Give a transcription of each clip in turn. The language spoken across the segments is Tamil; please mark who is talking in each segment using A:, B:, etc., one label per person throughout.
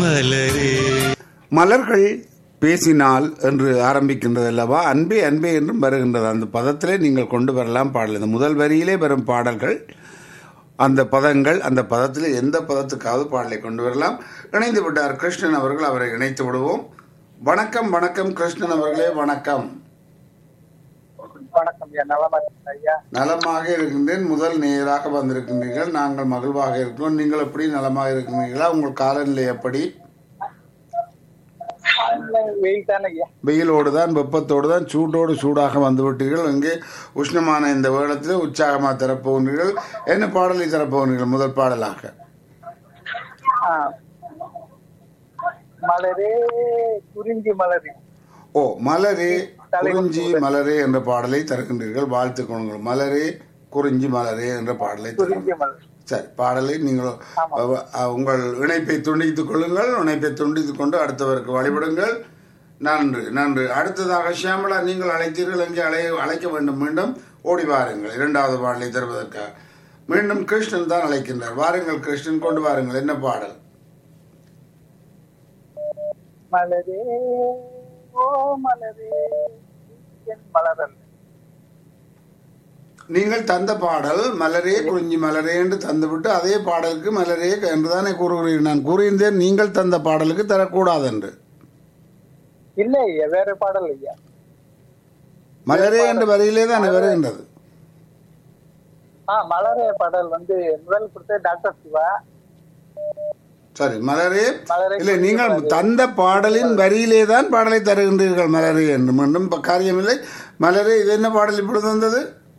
A: மலரே
B: மலர்கள் பேசினால் என்று ஆரம்பிக்கின்றது அல்லவா அன்பே அன்பே என்றும் வருகின்றது அந்த பதத்திலே நீங்கள் கொண்டு வரலாம் பாடல் இந்த முதல் வரியிலே வரும் பாடல்கள் அந்த பதங்கள் அந்த பதத்தில் எந்த பதத்துக்காவது பாடலை கொண்டு வரலாம் இணைந்து விட்டார் கிருஷ்ணன் அவர்கள் அவரை இணைத்து விடுவோம் வணக்கம் வணக்கம் கிருஷ்ணன் அவர்களே வணக்கம்
C: வணக்கம் ஐயா நலமா இருக்கீங்களா ஐயா
B: நலமாக இருக்கின்றேன் முதல் நேராக வந்திருக்கின்றீர்கள் நாங்கள் மகிழ்வாக இருக்கிறோம் நீங்கள் எப்படி நலமாக இருக்கின்றீர்களா உங்கள் காலநிலை எப்படி
C: வெயில் தானே ஐயா
B: வெயிலோடு தான் வெப்பத்தோடு தான் சூட்டோடு சூடாக வந்துவிட்டீர்கள் இங்கே உஷ்ணமான இந்த வேளத்தில் உற்சாகமாக தரப்போகிறீர்கள் என்ன பாடலை தரப்போகிறீர்கள் முதல் பாடலாக
C: ஆ. மலரே குறிஞ்சி மலரே
B: ஓ மலரே குறிஞ்சி மலரே என்ற பாடலை தருகின்றீர்கள் வாழ்த்துக் கொள்ளுங்கள் மலரே குறிஞ்சி மலரே என்ற பாடலை தருகின்றீர்கள்
C: குறிஞ்சி மலர்
B: சரி பாடலை நீங்கள் அஹ், அஹ், உங்கள் இணைப்பை துண்டித்துக் கொள்ளுங்கள் இணைப்பை துண்டித்துக் கொண்டு அடுத்தவருக்கு வழிபடுங்கள் நன்று நன்று அடுத்ததாக ஷியாமலா நீங்கள் அழைத்தீர்கள் எங்கே அழை அழைக்க வேண்டும் மீண்டும் ஓடி வாருங்கள் இரண்டாவது பாடலை தருவதற்காக மீண்டும் கிருஷ்ணன் தான் அழைக்கின்றார் வாருங்கள் கிருஷ்ணன் கொண்டு வாருங்கள் என்ன பாடல்
C: மலரே ஓ மலரே என் மலரல்
B: நீங்கள் தந்த பாடல் மலரே குறிஞ்சி மலரே என்று தந்துவிட்டு அதே பாடலுக்கு மலரே என்று தானே கூறுகிறீர்கள் நான் கூறியிருந்தேன் நீங்கள் தந்த பாடலுக்கு தரக்கூடாது என்று
C: இல்ல ஐயா வேற பாடல் ஐயா
B: மலரே என்ற வரியிலே தானே வருகின்றது
C: ஆ மலரே பாடல் வந்து முதல் கொடுத்த டாக்டர் சிவா
B: சரி மலரே
C: மலரே
B: இல்லை நீங்கள் தந்த பாடலின் வரியிலே தான் பாடலை தருகின்றீர்கள் மலரே என்று மீண்டும் ப- காரியமில்லை மலரே இது என்ன பாடல் இப்பொழுது வந்தது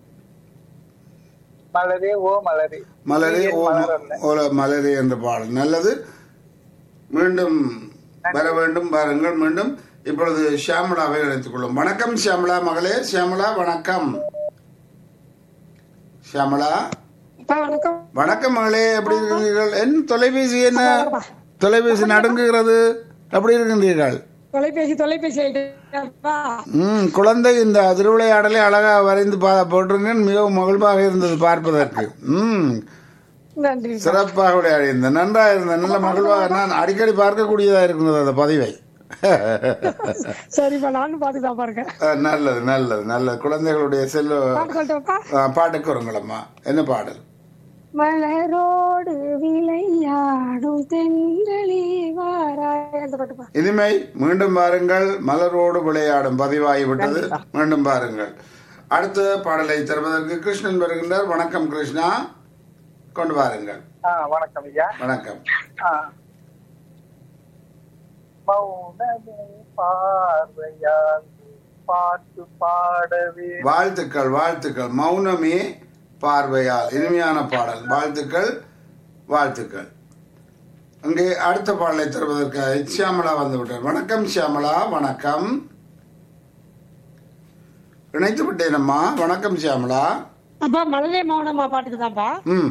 C: மலரே ஓ மலரே
B: மலரே
C: என்
B: ஓ
C: மலரல்ல.
B: ஓல மலரே என்ற பாடல் நல்லது மீண்டும் வர வேண்டும் பாருங்கள் மீண்டும் இப்பொழுது ஷியாமலாவை இணைத்துக் கொள்ளும் வணக்கம் ஷியாமலா மகளே ஷியாமலா வணக்கம் ஷியாமலா
D: அப்பா வணக்கம்
B: வணக்கம் மகளே எப்படி இருக்கிறீர்கள் என் தொலைபேசி என்ன தொலைபேசி நடுங்குகிறது எப்படி இருக்கின்றீர்கள்
D: தொலைபேசி தொலைபேசி ஆயிட்டேன்ப்பா.
B: ம் குழந்தை இந்த திருவிளையாடலை அழகா வரைந்து பா போட்டிருந்தேன் மிகவும் மகிழ்வாக இருந்தது பார்ப்பதற்கு ம்
D: நன்றி
B: சிறப்பாக விளையாடி இருந்தேன் நன்றாக இருந்தேன் நல்ல மகிழ்வாக நான் அடிக்கடி பார்க்கக்கூடியதா இருந்தது அந்த பதிவை
D: சரிப்பா நானும் பார்த்துதான் பாருங்க
B: அஹ், நல்லது நல்லது நல்லது குழந்தைகளுடைய செல்வ
D: பாட்டு சொல்லட்டும்ப்பா
B: அஹ், பாட்டுக்கு வருங்களம்மா என்ன பாடல்
D: மலரோடு விளையாடும் தென்றலே வாராய் அந்த பாட்டுப்பா
B: இனிமை மீண்டும் பாருங்கள் மலரோடு விளையாடும் பதிவாகிவிட்டது மீண்டும் பாருங்கள் அடுத்த பாடலை தருவதற்கு கிருஷ்ணன் வருகின்றார் வணக்கம் கிருஷ்ணா கொண்டு வாருங்கள்
C: ஆ வணக்கம் ஐயா
B: வணக்கம்
C: ஆ. மௌனமே பார்வையால் பாட்டு பாடவே
B: வாழ்த்துக்கள் வாழ்த்துக்கள் மௌனமே பார்வையால் இனிமையான பாடல் வாழ்த்துக்கள் வாழ்த்துக்கள் அங்கே அடுத்த பாடலை தருவதற்கு ஷியாமலா வந்து விட்டார் வணக்கம் ஷியாமலா வணக்கம் இணைத்து விட்டேனம்மா வணக்கம் ஷியாமலா
D: அப்பா மலரே மௌனமா பாட்டுக்கு தான்ப்பா
B: ம்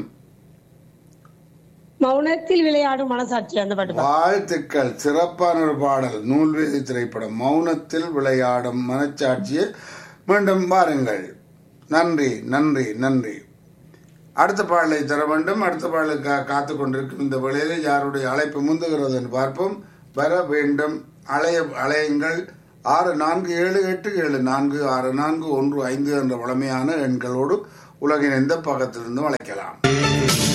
D: மௌனத்தில் விளையாடும் மனசாட்சி அந்த பாட்டுப்பா
B: வாழ்த்துக்கள் சிறப்பான ஒரு பாடல் நூல்வேதி திரைப்படம் மௌனத்தில் விளையாடும் மனச்சாட்சியை மீண்டும் வாருங்கள் நன்றி நன்றி நன்றி அடுத்த பாடலை தர வேண்டும் அடுத்த பாடலுக்காக காத்து கொண்டிருக்கும் இந்த வேளையில் யாருடைய அழைப்பு முந்துகிறது என்று பார்ப்போம் வர வேண்டும் அலைய அலையுங்கள் ஆறு நான்கு ஏழு எட்டு ஏழு நான்கு ஆறு நான்கு ஒன்று ஐந்து என்ற வளமையான எண்களோடு உலகின் எந்த பக்கத்திலிருந்தும் அழைக்கலாம்